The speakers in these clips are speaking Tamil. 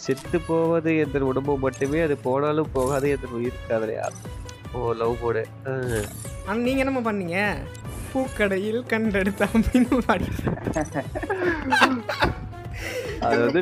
செத்து போவது என்ற உடம்பு மட்டுமே அது போனாலும் போகாது என்ற உயிர் காதலையா ஓ லவ் போடு ஆனா நீங்க என்னம்மா பண்ணீங்க பூக்கடையில் கண்டெடுத்த அப்படின்னு பாடி அது வந்து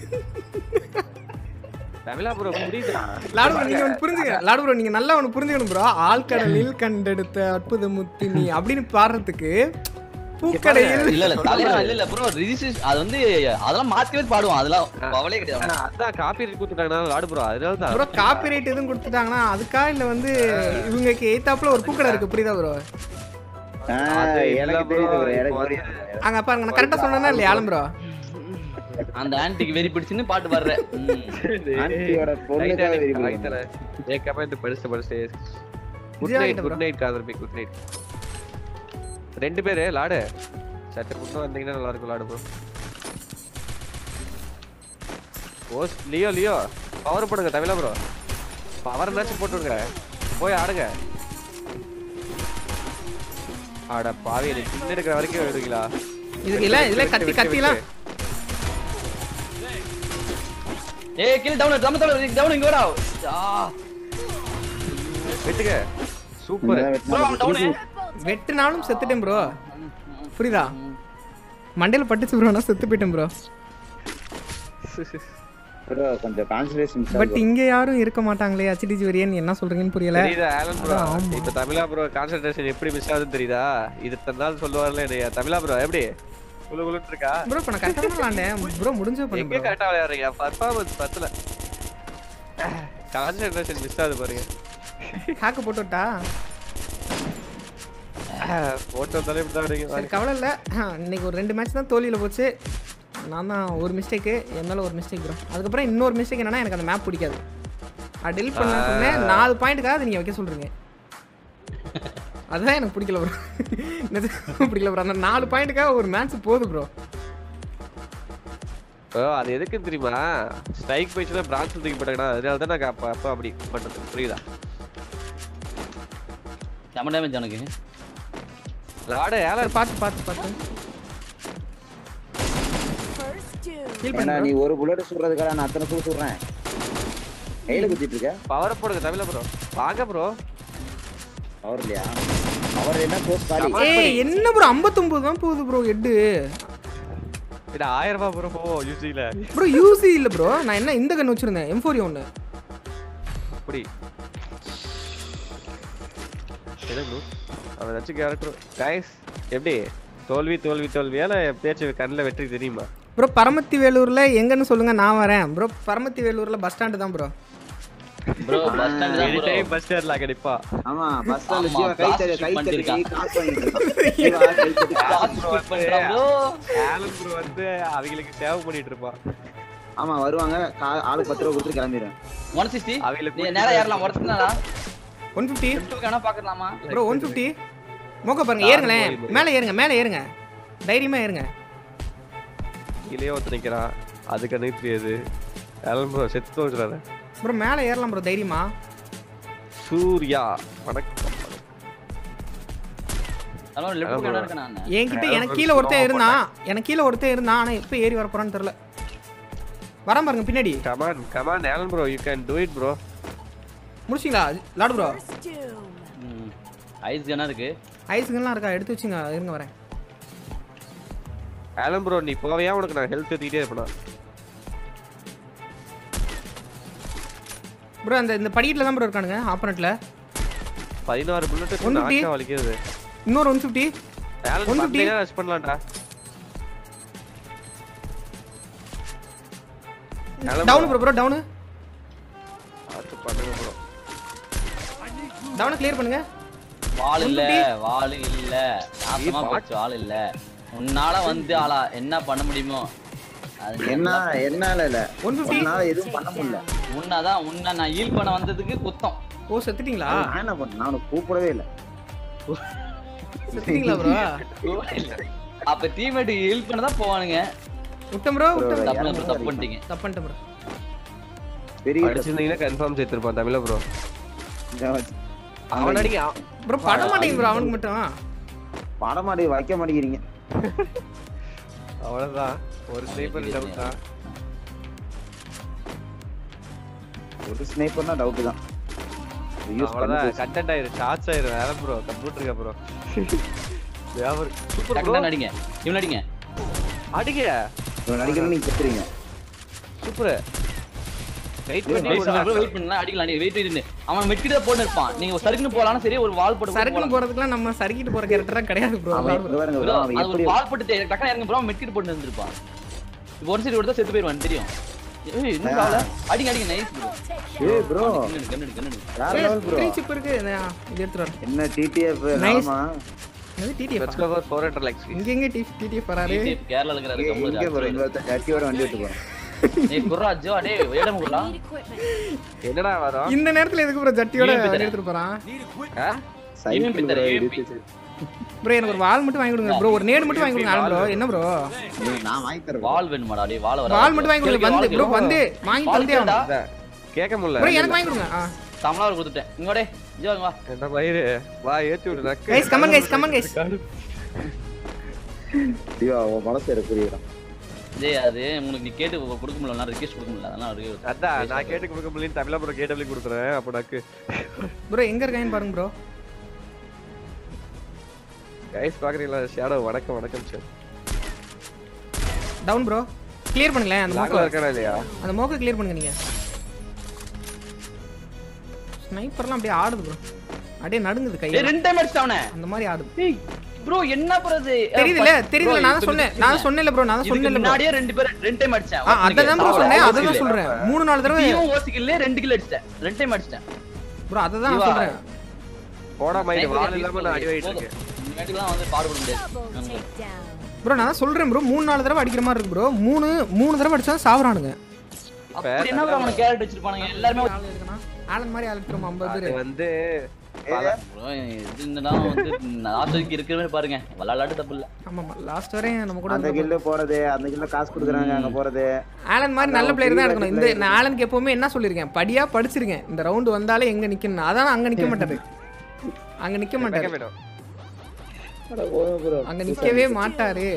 தமிழா ப்ரோ புரியுதா லாடு bro, நீங்க ஒன்று புரிஞ்சுக்க லாடு bro, நீங்க நல்லா ஒன்று புரிஞ்சுக்கணும் ப்ரோ ஆழ்கடலில் கண்டெடுத்த அற்புத முத்தினி அப்படின்னு பாடுறதுக்கு பூக்கடையில் இல்ல இல்ல தலைவா இல்ல இல்ல ப்ரோ ரிஜிஸ்ட்ரேஷன் அது வந்து அதெல்லாம் மாத்தி மாத்தி பாடுவோம் அதெல்லாம் கவலையே கிடையாது ஆனா அதான் காப்பி கொடுத்துட்டாங்கன்னா லாடு ப்ரோ அதனால தான் ப்ரோ காப்பிரைட் எதுவும் கொடுத்துட்டாங்கன்னா அதுக்கா இல்ல வந்து இவங்களுக்கு எய்த்தாப்புல ஒரு பூக்கடை இருக்கு புரியுதா ப்ரோ ஆ, அது எனக்கு இல்ல தெரியுது bro, bro, எனக்கு இப்போ புரியுது. அங்க பாருங்க நான் கரெக்டா சொன்னேன்னா இல்லையா ஆலம் ப்ரோ அந்த ஆன்டிக்கு வெறி பிடிச்சுன்னு பாட்டு பாடுறேன் ம். ஆன்ட்டியோட பொண்ணுக்காக விரும்புறேன். एक कमेंट படிச்சு படிச்சு குட் விஜய் நைட் ஆகிட்ட குட் நைட் காதர்பி குட் நைட் ரெண்டு பேரு லாடு சட்டை புட்டு வந்தீங்கன்னா நல்லா இருக்கும் லாடு ப்ரோ ஓஸ் லியோ லியோ பவர் போடுங்க தமிழா ப்ரோ பவர் என்னாச்சும் போட்டுருங்க போய் ஆடுங்க ஆட பாவி எனக்கு பின்ன இருக்கிற வரைக்கும் விடுவீங்களா இதுக்கு இல்ல இதுல கத்தி கத்திலாம் ஏய் கீழ டவுன் டவுன் டவுன் டவுன் இங்க வரா ஆ வெட்டுங்க சூப்பர் இங்கதான் வெட்டினா ப்ரோ அவன் டவுன் வெட்டுனாலும் செத்துட்டேன் ப்ரோ புரியுதா மண்டையில பட்டுச்சு ப்ரோ நான் செத்து போயிட்டேன் ப்ரோ bro, கொஞ்சம் கான்சன்ட்ரேஷன் பட் இங்க யாரும் இருக்க மாட்டாங்களே ஹச்டிஜி வெரியன் என்ன சொல்றீங்கன்னு புரியல தெரியுதா ஆலன் ப்ரோ அதான், ஆமா. இப்ப தமிழா ப்ரோ கான்சென்ட்ரேஷன் எப்படி மிஸ் ஆகுதுன்னு தெரியுதா இது இத்தனை நாள் சொல்லுவார்ல என்னைய தமிழா ப்ரோ எப்படி குளு குளுன்னு இருக்கா ப்ரோ இப்ப நான் கரெக்டா தான் விளாண்டேன் ப்ரோ முடிஞ்சே எங்க பண்ணு கரெக்டா விளையாடுறீங்க பர்ஃபார்மன்ஸ் பத்தல கான்சென்ட்ரேஷன் மிஸ் ஆகுது பாருங்க ஹேக்கு போட்டு விட்டா போட்டோ தானே இப்படி தான் சரி வரீங்க கவலை இல்லை இன்னைக்கு ஒரு ரெண்டு மேட்ச் தான் தோல்வியில் போச்சு நான் தான் ஒரு மிஸ்டேக்கு என் மேலே ஒரு மிஸ்டேக் ப்ரோ அதுக்கப்புறம் இன்னொரு மிஸ்டேக் என்னன்னா எனக்கு அந்த மேப் பிடிக்காது அது டெலிட் பண்ண சொன்னேன் நாலு பாயிண்ட்டுக்காக அதை நீங்கள் வைக்க சொல்கிறீங்க அதுதான் எனக்கு பிடிக்கல ப்ரோ பிடிக்கல ப்ரோ அந்த நாலு பாயிண்ட்டுக்காக ஒரு மேட்ச் போகுது ப்ரோ ஓ அது எதுக்கு தெரியுமா ஸ்ட்ரைக் போயிடுச்சுன்னா பிரான்ச் தூக்கி போட்டாங்கடா அதனால தான் நான் அப்ப அப்ப அப்படி பண்றது புரியுதா செம டேமேஜ் எனக்கு லாடு ஏல பார்த்து பார்த்து பார்த்து ஃபீல் ஏன்னா பண்ணி நீ ஒரு புல்லட் சுடுறதுக்காக நான் அத்தனை சுடு சுடுறேன் கையில குத்திட்டு இருக்க பவர் போடுங்க தமிழா ப்ரோ வாங்க ப்ரோ அவர் இல்லையா அவர் என்ன போஸ்ட் காலி ஏய் என்ன ப்ரோ ஐம்பத்தொம்பது தான் போகுது ப்ரோ எட்டு இது ஆயிரம் ரூபாய் ப்ரோ போ யூசில ப்ரோ யூசி இல்லை ப்ரோ நான் என்ன இந்த கன் வச்சிருந்தேன் எம் ஃபோர் ஒன்று அப்படி என்ன ப்ரோ அவன் ஏதாச்சும் கேரக்டர் கைஸ் எப்படி தோல்வி தோல்வி தோல்வியால எப்பயாச்சும் கண்ணில் வெற்றி தெரியுமா ப்ரோ பரமத்தி வேலூர்ல எங்கன்னு சொல்லுங்க நான் வரேன் ப்ரோ பரமத்தி வேலூர்ல பஸ் ஸ்டாண்டு தான் ப்ரோ ப்ரோ பஸ் ஸ்டாண்ட் தான் எனி bro. டைம் பஸ் ஸ்டாண்ட்ல கண்டிப்பா ஆமா பஸ் ஸ்டாண்ட்ல ஆமா, ஜீவா கை class தட்டி shoot கை தட்டி பண்ணிருக்கான். காசு வாங்கிட்டு இருக்கான். ஜீவா கை தட்டி Class shoot பண்றான் bro. ஆலன் ப்ரோ வந்து அவங்களுக்கு சேவ் பண்ணிட்டு இருப்பான் ஆமா வருவாங்க கா- ஆளுக்கு பத்து ரூபா கொடுத்து கிளம்பிடுவேன் 160 அவங்களுக்கு நீ நேரா ஏறலாம் ஒருத்தனாடா ஒன் ஃபிஃப்டி வேணா பாக்கலாமா ப்ரோ ஒன் ஃபிஃப்டி மோக்க பாருங்க ஏறுங்களேன் மேலே ஏறுங்க மேலே ஏறுங்க தைரியமா ஏறுங்க கீழே ஒருத்தர் நிக்கிறான் அதுக்கு அனுப்பி தெரியாது ஆலன் ப்ரோ செத்து வச்சுறாரு ப்ரோ மேலே ஏறலாம் ப்ரோ தைரியமா சூர்யா வணக்கம் ஹலோ லெஃப்ட் பக்கம் இருக்கு நான் என்கிட்ட எனக்கு கீழே ஒருத்தன் இருந்தான் எனக்கு கீழே ஒருத்தன் இருந்தான் ஆனா எப்போ ஏறி வர போறான்னு தெரியல வரேன் பாருங்க பின்னாடி come on come on Alan bro you can do it bro முடிச்சிங்களா லாடு ப்ரோ ஐஸ் என்ன இருக்கு ஐஸுங்கெல்லாம் இருக்கா எடுத்து வச்சுங்க இருங்க வரேன் ஆலன் ப்ரோ நீ போவையா உனக்கு நான் ஹெல்த் ஏத்திட்டே இருப்பேன் ப்ரோ அந்த இந்த படிக்கட்டில் தான் ப்ரோ இருக்கானுங்க ஆப்பனட்ல பதினாறு புல்லட் ஒண்ணு நாக்கா வலிக்கிறது இன்னொரு ஒன் ஃபிஃப்டி ஆலன் 150? பந்தேனா ரஷ் பண்ணலாம்டா Alan down bro bro down பார்த்து பண்ணுங்க ப்ரோ டவுனை கிளியர் பண்ணுங்க வாள் இல்ல 150? வாள் இல்ல நாசமா போச்சு வாள் இல்ல உன்னால வந்து ஆளா என்ன பண்ண முடியுமோ அது நீ என்ன என்னால இல்ல ஒன் ஃபிஃப்டி உன்னால எதுவும் பண்ண முடியல உன்னதான் உன்னை நான் ஈல் பண்ண வந்ததுக்கு குத்தம் ஓ செத்துட்டீங்களா நான் என்ன பண்ணேன் நான் உனக்கு கூப்பிடவே இல்லை செத்துட்டீங்களா ப்ரோ அப்ப டீம்மேட் ஈல் பண்ண தான் போவானுங்க விட்டம் ப்ரோ விட்டம் தப்பு bro, தப்பு பண்ணிட்டீங்க தப்பு பண்ணிட்டேன் ப்ரோ பெரிய அடிச்சிருந்தீங்கன்னா கன்ஃபார்ம் சேர்த்திருப்பான் தமிழ ப்ரோ அவன் அடிக்க ப்ரோ பட மாட்டேங்க ப்ரோ அவனுக்கு மட்டும் படமாடி வைக்க மாட்டேங்கிறீங்க அவ்வளவுதான் ஒரு ஸ்னைப்பர் டவுட் தான் ஒரு ஸ்னைப்பர்னா டவுட் தான் யூஸ் அவ்வளவுதான் பண்ணி கண்டென்ட் ஆயிரு ஷார்ட்ஸ் ஆயிரு வேற ப்ரோ கம்ப்யூட்டருக்கு ப்ரோ வியாபாரம் சூப்பர் ப்ரோ டக்குனு அடிங்க இவன் அடிங்க அடிங்க இவன் நடிக்கணும் நீங்க கத்துறீங்க சூப்பர் வெயிட் பண்ணி வெயிட் பண்ணு வெயிட் பண்ணலாம் அடிக்கலாம் அடி வெயிட் வெயிட் அவன் மெட்கிட்ட போட்டு இருப்பான் நீங்க சறுக்குன்னு போலாம் சரி ஒரு வால் போட்டு சரக்குன்னு போலாம் போறதுக்குலாம் நம்ம சறுக்கிட்டு போற கேரக்டரா கிடையாது ப்ரோ அவன் இங்க பாருங்க bro, அவன் அது எப்படி ஒரு வால் போட்டு தே- டக்குனு இறங்க ப்ரோ மெட்கிட்ட போட்டு இருந்திருப்பான் இப்போ ஒரு சைடு கொடுத்தா செத்து போயிடுவான் தெரியும் ஏய் இன்னும் காவல அடிங்க அடிங்க நைஸ் ப்ரோ ஏய் ப்ரோ கண்ணு கண்ணு கண்ணு வேற லெவல் ப்ரோ த்ரீ சிப் இருக்கு இது இது எடுத்துட்டு வரேன் என்ன டிடிஎஃப் Nice. ஆமா இது TTF let's go for 400 likes இங்க எங்க டிடிஎஃப் வராரு கேரளா இருக்கிறாரு இங்க ப்ரோ இங்க கம்மு ஒருத்தன் ஜட்டியோட வண்டி விட்டு போறான் ஏய் குர்ரா ஜோ அடே ஏடம் குர்ரா என்னடா வரும் இந்த நேரத்துல எதுக்கு ப்ரோ ஜட்டியோட EMP தரேன். எடுத்துட்டு போறான் ஆ? சைக்கிள் பித்தர், bro, EMP. இடிச்சு. ப்ரோ எனக்கு ஒரு வால் மட்டும் வாங்கி கொடுங்க ப்ரோ ஒரு நேடு மட்டும் வாங்கி கொடுங்க ஆளு ப்ரோ என்ன ப்ரோ ஏய், நான் வாங்கி தரேன் bro. வால் வேணுமாடா டேய் வால் வர வால் மட்டும் வாங்கி கொடுங்க வந்து ப்ரோ வந்து வாங்கி தந்தே ஆகணும் அதான். கேட்க முடியல ப்ரோ எனக்கு வாங்கி கொடுங்க ஆ தமிழா கொடுத்துட்டேன் இங்க டே ஜோ இங்க வா என்ன மயிரு வா ஏத்தி விடு நக்கு guys come on guys come on guys ஐயோ, உன் மனசு எனக்கு புரியுதுடா. டேய் அது உங்களுக்கு நீ கேட்டு கொடுக்க முடியல ரிக்வெஸ்ட் கொடுக்க முடியல அதெல்லாம் ஒரு அதான் நான் கேட்டு கொடுக்க முடியல தமிழா ப்ரோ கேட்டபிள் கொடுக்குறேன் அப்போ நக்கு ப்ரோ எங்க இருக்கான்னு பாருங்க ப்ரோ கைஸ் பாக்குறீங்களா ஷேடோ வணக்கம் வணக்கம் சார் டவுன் ப்ரோ கிளியர் பண்ணுங்களேன் அந்த லாக்ல மோக்க இருக்கானா இல்லையா அந்த மோக்க கிளியர் பண்ணுங்க நீங்க ஸ்னைப்பர்லாம் அப்படியே ஆடுது ப்ரோ அப்படியே நடுங்குது கை ஏய் ரெண்டு டைம் அடிச்சானே அந்த மாதிரி ஆடுது ஏய் ப்ரோ என்ன பண்றது தெரியுதுல தெரியுதுல நான் தான் சொன்னேன் நான் சொன்னேன்ல ப்ரோ நான் தான் இதுக்கு சொன்னேன்ல bro. முன்னாடியே ரெண்டு பேர் ரெண்டு டைம் அடிச்சேன் ஆ அதான் ப்ரோ சொன்னேன் அதை தான் சொல்றேன் மூணு நாலு தடவை நீயும் ஓசிக்கல்ல ரெண்டு கில் அடிச்சிட்டேன் ரெண்டு டைம் அடிச்சிட்டேன் ப்ரோ அதை தான் நான் ஜீவா. சொல்றேன் போடா மயிரு வால் இல்லாம நான் அடி வாங்கிட்டு இருக்கேன் இனிமேட்டுக்குலாம் வந்து பாடுபட முடியாது ப்ரோ நான் தான் சொல்றேன் ப்ரோ மூணு நாலு தடவை அடிக்கிற மாதிரி இருக்கு ப்ரோ மூணு மூணு தடவை அடிச்சா சாவறானுங்க அப்படி என்ன bro அவனுக்கு கேரட் வச்சிருப்பானுங்க எல்லாருமே ஆள் இருக்குன்னா ஆலன் மாதிரி ஆள் இருக்கிறோம் ஐம்பது அது பேர் வந்து bro, இது என்னடா வந்து லாஸ்ட் வரைக்கும் இருக்கிற மாதிரி பாருங்க விளாட்டு தப்பு இல்ல ஆமாம் லாஸ்ட் வரையும் நம்ம கூட அந்த கில்ல போறது அந்த கில்ல காசு கொடுக்குறாங்க அங்க போறது ஆலன் மாதிரி நல்ல பிளேயர் தான் இருக்கணும் இந்த நான் ஆலனுக்கு எப்பவுமே என்ன சொல்லியிருக்கேன் படியா படிச்சிருக்கேன் இந்த ரவுண்டு வந்தாலே எங்க நிக்கணும் அதான் அங்க நிக்க மாட்டாரு அங்க நிக்க மாட்டாரு வேணும் அங்க நிக்கவே மாட்டாரு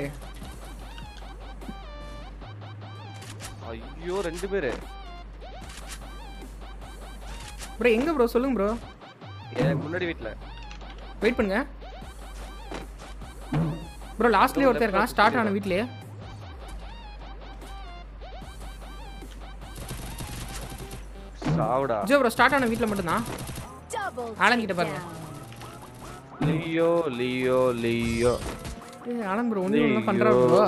ஐயோ ரெண்டு பேரு ப்ரோ எங்க ப்ரோ சொல்லுங்க ப்ரோ என் முன்னாடி வீட்ல வெயிட் பண்ணுங்க ப்ரோ லாஸ்ட்லயே ஒருத்தர் இருக்கான் ஸ்டார்ட் ஆன வீட்லயே சாவுடா ஜோ ப்ரோ ஸ்டார்ட் ஆன வீட்ல மட்டும்தான் ஆலன் கிட்ட பாருங்க லியோ லியோ லியோ ஏய், ஆலன் ப்ரோ ஒண்ணு ஒண்ணு பண்றாரு ப்ரோ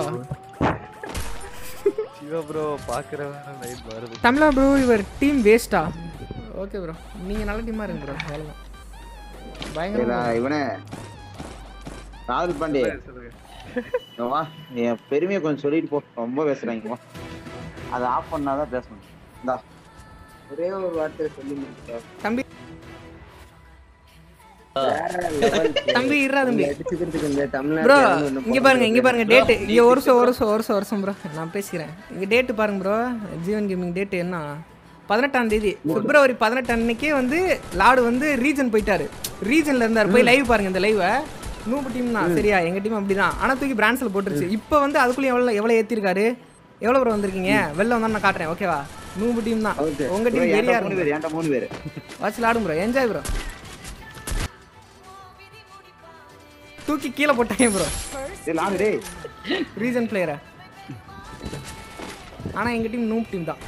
சிவா ப்ரோ பாக்குறவன் லைட் வருது தமிழா ப்ரோ இவர் டீம் வேஸ்டா ஓகே ப்ரோ நீங்க நல்ல டீமா இருங்க ப்ரோ அவ்வளவுதான் பயங்கரமா ஏடா, இவனே ராகுல் பாண்டே இங்க வா நீ என் பெருமையை கொஞ்சம் சொல்லிட்டு போ ரொம்ப பேசுறாங்க வா அதை ஆஃப் பண்ணாதான் பேசணும் இந்தா ஒரே ஒரு வார்த்தை சொல்லி முடிச்சிட்டேன் தம்பி தம்பி இருடா தம்பி ப்ரோ இங்க பாருங்க இங்க பாருங்க டேட் இங்க ஒரு வருஷம் ஒரு வருஷம் ஒரு வருஷம் வருஷம் ப்ரோ நான் பேசிக்கிறேன் இங்க டேட் பாருங்க ப்ரோ ஜீவன் கேமிங் டேட் என்ன பதினெட்டாம் தேதி பிப்ரவரி பதினெட்டு அன்னைக்கே வந்து லாடு வந்து ரீஜன் போயிட்டாரு ரீஜன்ல இருந்தார் போய் லைவ் பாருங்க இந்த லைவை நூப்பு டீம் தான் சரியா எங்க டீம் அப்படிதான் ஆனா தூக்கி பிரான்ஸ்ல போட்டுருச்சு இப்போ வந்து அதுக்குள்ளே எவ்வளவு எவ்வளவு ஏத்திருக்காரு எவ்வளவு ப்ரோ வந்திருக்கீங்க வெளில வந்தா நான் காட்டுறேன் ஓகேவா நூப்பு டீம் தான் உங்க டீம் வெறியா மூணு இருக்கும் பேர் ஏன்டா மூணு பேர் வாட்சில் ஆடும் ப்ரோ என்ஜாய் ப்ரோ தூக்கி கீழே போட்டாங்க ப்ரோ சரி லாடு டேய் ரீஜன் பிளேயரை ஆனா எங்க டீம் நூப் டீம் தான்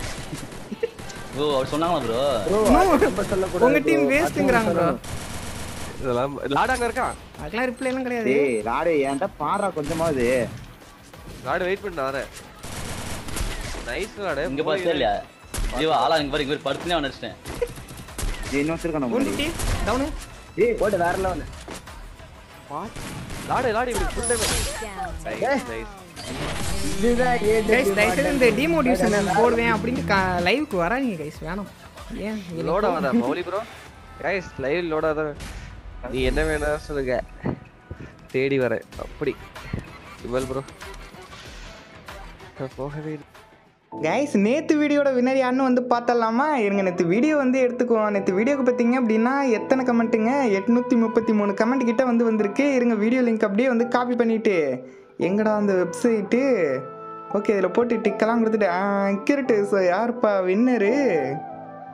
ஓ அவர் சொன்னாங்களா ப்ரோ Noob. உங்க டீம் வேஸ்ட்ங்கறாங்க ப்ரோ இதெல்லாம் லாடு அங்க இருக்கான் அதெல்லாம் ரிப்ளை எல்லாம் கிடையாது டேய் லாடு ஏன்டா பாரா கொஞ்சமாவது லாடு வெயிட் பண்ண வரேன் நைஸ் லாடு இங்க பார்த்தே இல்லையா ஜீவா ஆளா இங்க பாரு இங்க பாரு படுத்துனே அவன் அடிச்சிட்டேன் இன்னும் வச்சிருக்கான ஒன் டீம் டவுனு ஏய் போட்டு வேற லெவல் லாடு லாடு இப்படி full time nice nice guys தயவுசெய்து இந்த டிமோட்டிவேஷன் போடுவேன் அப்படின்ட்டு லைவுக்கு வராதீங்க கைஸ் வேணாம் ஏன் இங்க லோட் ஆகாதா Mouli bro guys live load ஆகாத நீ என்ன வேணா சொல்லுங்க தேடி வரேன் அப்படி இவல் ப்ரோ போகவே இல்லை. கைஸ் நேற்று வீடியோட வின்னர் யாருன்னு வந்து பார்த்தலாமா இருங்க நேற்று வீடியோ வந்து எடுத்துக்குவோம் நேற்று வீடியோக்கு பார்த்தீங்க அப்படின்னா எத்தனை கமெண்ட்டுங்க எட்நூற்றி முப்பத்தி மூணு கமெண்ட் கிட்ட வந்து வந்திருக்கு இருங்க வீடியோ லிங்க் அப்படியே வந்து காப்பி பண்ணிவிட்டு எங்கடா அந்த வெப்சைட்டு ஓகே இதில் போட்டு டிக்கெல்லாம் கொடுத்துட்டு கிரிட்டு ஸோ யாருப்பா வின்னரு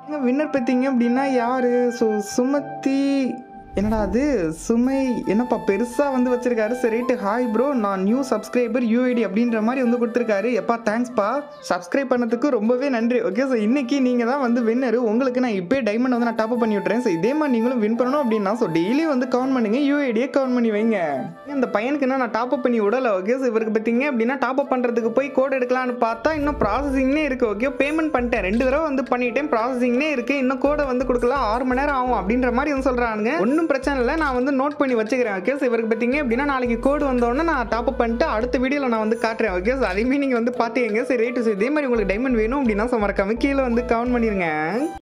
வின்னர் பார்த்தீங்க அப்படின்னா யாரு ஸோ சுமதி என்னடா அது சுமை என்னப்பா பெருசாக வந்து வச்சிருக்காரு சரி ரைட்டு ஹாய் ப்ரோ நான் நியூ சப்ஸ்கிரைபர் யூஐடி அப்படின்ற மாதிரி வந்து கொடுத்துருக்காரு எப்பா தேங்க்ஸ்ப்பா சப்ஸ்கிரைப் பண்ணதுக்கு ரொம்பவே நன்றி ஓகே ஸோ இன்னைக்கு நீங்கள் தான் வந்து வின்னர் உங்களுக்கு நான் இப்போயே டைமண்ட் வந்து நான் டாப் பண்ணி விட்றேன் ஸோ இதே மாதிரி நீங்களும் வின் பண்ணணும் அப்படின்னா ஸோ டெய்லி வந்து கவுண்ட் பண்ணுங்க யூஐடியே கவுண்ட் பண்ணி வைங்க இந்த பையனுக்கு என்ன நான் டாப் அப் பண்ணி விடல ஓகே ஸோ இவருக்கு பார்த்தீங்க அப்படின்னா டாப் அப் பண்ணுறதுக்கு போய் கோட் எடுக்கலாம்னு பார்த்தா இன்னும் ப்ராசஸிங்னே இருக்குது ஓகே பேமெண்ட் பண்ணிட்டேன் ரெண்டு தடவை வந்து பண்ணிட்டேன் ப்ராசஸிங்னே இருக்குது இன்னும் கோடை வந்து கொடுக்கலாம் ஆறு மணி நேரம் ஆகும் அப்படின்ற மாதிரி வந்து சொல்கிறானுங்க ஒன்றும் பிரச்சனை இல்லை நான் வந்து நோட் பண்ணி வச்சுக்கிறேன் ஓகே ஸோ இவருக்கு பார்த்தீங்க அப்படின்னா நாளைக்கு கோடு வந்தோடனே நான் டாப் அப் பண்ணிட்டு அடுத்த வீடியோவில் நான் வந்து காட்டுறேன் ஓகே ஸோ அதையுமே நீங்கள் வந்து பார்த்துக்கங்க சரி ரேட்டு இதே மாதிரி உங்களுக்கு டைமண்ட் வேணும் அப்படின்னா ஸோ மறக்காம கீழே வந்து கவுண்ட் பண்ணிடுங்க